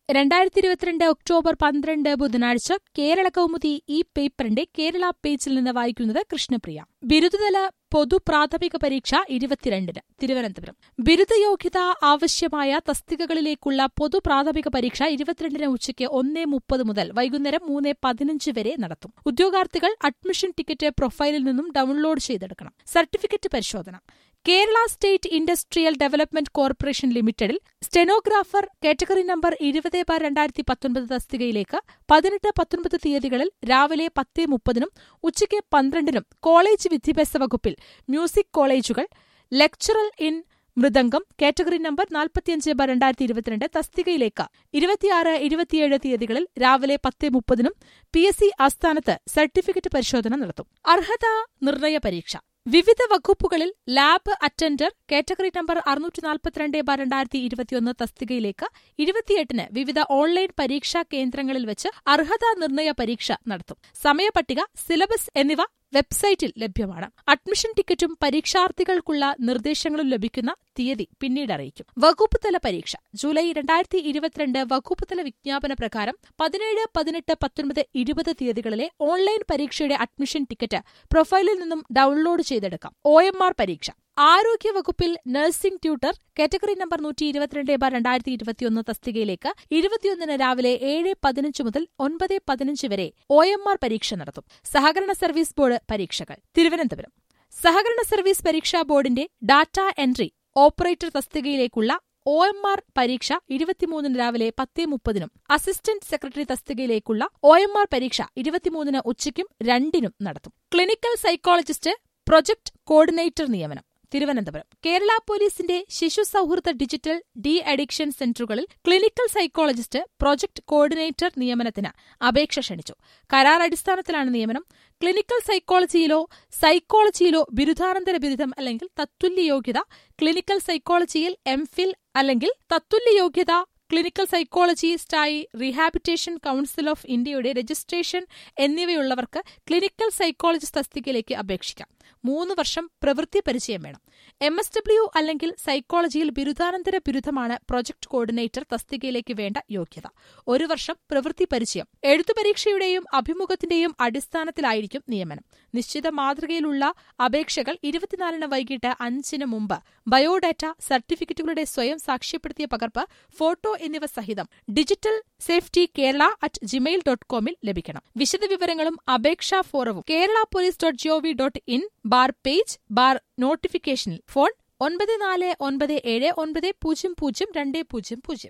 രണ്ടായിരത്തി ഇരുപത്തിരണ്ട് ഒക്ടോബർ പന്ത്രണ്ട് ബുധനാഴ്ച കേരള കൗമുദി ഈ പേപ്പറിന്റെ കേരള പേജിൽ നിന്ന് വായിക്കുന്നത് കൃഷ്ണപ്രിയ ബിരുദതല പൊതു പ്രാഥമിക പരീക്ഷ ഇരുപത്തിരണ്ടിന് തിരുവനന്തപുരം ബിരുദയോഗ്യത ആവശ്യമായ തസ്തികകളിലേക്കുള്ള പൊതു പ്രാഥമിക പരീക്ഷ ഇരുപത്തിരണ്ടിന് ഉച്ചയ്ക്ക് ഒന്നേ മുപ്പത് മുതൽ വൈകുന്നേരം മൂന്ന് പതിനഞ്ച് വരെ നടത്തും ഉദ്യോഗാർത്ഥികൾ അഡ്മിഷൻ ടിക്കറ്റ് പ്രൊഫൈലിൽ നിന്നും ഡൌൺലോഡ് ചെയ്തെടുക്കണം സർട്ടിഫിക്കറ്റ് പരിശോധന Kerala state industrial development corporation ലിമിറ്റഡിൽ സ്റ്റെനോഗ്രാഫർ കാറ്റഗറി നമ്പർ ഇരുപത് ബാർ രണ്ടായിരത്തി പത്തൊൻപത് തസ്തികയിലേക്ക് പതിനെട്ട് പത്തൊൻപത് തീയതികളിൽ രാവിലെ പത്ത് മുപ്പതിനും ഉച്ചയ്ക്ക് പന്ത്രണ്ടിനും കോളേജ് വിദ്യാഭ്യാസ വകുപ്പിൽ മ്യൂസിക് കോളേജുകൾ lecturer in mridangam category number നാൽപ്പത്തിയഞ്ച് ബാർ രണ്ടായിരത്തി ഇരുപത്തിരണ്ട് തസ്തികയിലേക്ക് ഇരുപത്തിയാറ് ഇരുപത്തിയേഴ് തീയതികളിൽ രാവിലെ പത്ത് മുപ്പതിനും പി എസ് സി ആസ്ഥാനത്ത് സർട്ടിഫിക്കറ്റ് പരിശോധന നടത്തും അർഹതാ നിർണയ പരീക്ഷ വിവിധ വകുപ്പുകളിൽ ലാബ് അറ്റൻഡർ കാറ്റഗറി നമ്പർ അറുന്നൂറ്റി നാൽപ്പത്തിരണ്ട് ബാർ രണ്ടായിരത്തി ഇരുപത്തിയൊന്ന് തസ്തികയിലേക്ക് ഇരുപത്തിയെട്ടിന് വിവിധ ഓൺലൈൻ പരീക്ഷാ കേന്ദ്രങ്ങളിൽ വെച്ച് അർഹതാ നിർണയ പരീക്ഷ നടത്തും സമയപട്ടിക സിലബസ് എന്നിവ വെബ്സൈറ്റിൽ ലഭ്യമാണ് അഡ്മിഷൻ ടിക്കറ്റും പരീക്ഷാർത്ഥികൾക്കുള്ള നിർദ്ദേശങ്ങളും ലഭിക്കുന്ന തീയതി പിന്നീട് അറിയിക്കും വകുപ്പ് തല പരീക്ഷ ജൂലൈ രണ്ടായിരത്തി ഇരുപത്തിരണ്ട് വകുപ്പ് തല വിജ്ഞാപന പ്രകാരം പതിനേഴ് പതിനെട്ട് പത്തൊൻപത് ഇരുപത് തീയതികളിലെ ഓൺലൈൻ പരീക്ഷയുടെ അഡ്മിഷൻ ടിക്കറ്റ് പ്രൊഫൈലിൽ നിന്നും ഡൌൺലോഡ് ചെയ്തെടുക്കാം ഒ എം ആർ പരീക്ഷ ആരോഗ്യവകുപ്പിൽ നഴ്സിംഗ് ട്യൂട്ടർ കാറ്റഗറി നമ്പർ നൂറ്റി ഇരുപത്തിരണ്ട് ബാർ രണ്ടായിരത്തി ഇരുപത്തിയൊന്ന് തസ്തികയിലേക്ക് ഇരുപത്തിയൊന്നിന് രാവിലെ ഏഴ് പതിനഞ്ച് മുതൽ ഒൻപത് പതിനഞ്ച് വരെ ഒ എം ആർ പരീക്ഷ നടത്തും സഹകരണ സർവീസ് ബോർഡ് പരീക്ഷകൾ തിരുവനന്തപുരം സഹകരണ സർവീസ് പരീക്ഷാ ബോർഡിന്റെ ഡാറ്റ എൻട്രി ഓപ്പറേറ്റർ തസ്തികയിലേക്കുള്ള ഒ എം ആർ പരീക്ഷ ഇരുപത്തിമൂന്നിന് രാവിലെ പത്തേ മുപ്പതിനും അസിസ്റ്റന്റ് സെക്രട്ടറി തസ്തികയിലേക്കുള്ള ഒ എം ആർ പരീക്ഷ ഇരുപത്തിമൂന്നിന് ഉച്ചയ്ക്കും രണ്ടിനും നടത്തും ക്ലിനിക്കൽ സൈക്കോളജിസ്റ്റ് പ്രൊജക്ട് കോർഡിനേറ്റർ നിയമനം തിരുവനന്തപുരം കേരള പോലീസിന്റെ ശിശു സൌഹൃദ ഡിജിറ്റൽ ഡി അഡിക്ഷൻ സെന്ററുകളിൽ ക്ലിനിക്കൽ സൈക്കോളജിസ്റ്റ് പ്രൊജക്ട് കോർഡിനേറ്റർ നിയമനത്തിന് അപേക്ഷ ക്ഷണിച്ചു കരാർ അടിസ്ഥാനത്തിലാണ് നിയമനം ക്ലിനിക്കൽ സൈക്കോളജിയിലോ സൈക്കോളജിയിലോ ബിരുദാനന്തര ബിരുദം അല്ലെങ്കിൽ തത്തുല്യ യോഗ്യത ക്ലിനിക്കൽ സൈക്കോളജിയിൽ എംഫിൽ അല്ലെങ്കിൽ തത്തുല്യ യോഗ്യത ക്ലിനിക്കൽ സൈക്കോളജിസ്റ്റായി റീഹാബിറ്റേഷൻ കൌൺസിൽ ഓഫ് ഇന്ത്യയുടെ രജിസ്ട്രേഷൻ എന്നിവയുള്ളവർക്ക് ക്ലിനിക്കൽ സൈക്കോളജിസ്റ്റ് തസ്തികയിലേക്ക് അപേക്ഷിക്കാം മൂന്ന് വർഷം പ്രവൃത്തി പരിചയം വേണം എം എസ് ഡബ്ല്യു അല്ലെങ്കിൽ സൈക്കോളജിയിൽ ബിരുദാനന്തര ബിരുദമാണ് പ്രൊജക്ട് കോർഡിനേറ്റർ തസ്തികയിലേക്ക് വേണ്ട യോഗ്യത ഒരു വർഷം പ്രവൃത്തി പരിചയം എഴുത്തു പരീക്ഷയുടെയും അഭിമുഖത്തിന്റെയും അടിസ്ഥാനത്തിലായിരിക്കും നിയമനം നിശ്ചിത മാതൃകയിലുള്ള അപേക്ഷകൾ ഇരുപത്തിനാലിന് വൈകിട്ട് അഞ്ചിന് മുമ്പ് ബയോഡാറ്റ സർട്ടിഫിക്കറ്റുകളുടെ സ്വയം സാക്ഷ്യപ്പെടുത്തിയ പകർപ്പ് ഫോട്ടോ എന്നിവ സഹിതം digital safety Kerala at Gmail dot കോമിൽ ലഭിക്കണം വിശദവിവരങ്ങളും അപേക്ഷാ ഫോറവും Kerala police dot GOV dot in bar page bar നോട്ടിഫിക്കേഷനിൽ ഫോൺ ഒൻപത് നാല് ഒൻപത് ഏഴ് ഒൻപത് പൂജ്യം പൂജ്യം രണ്ട് പൂജ്യം പൂജ്യം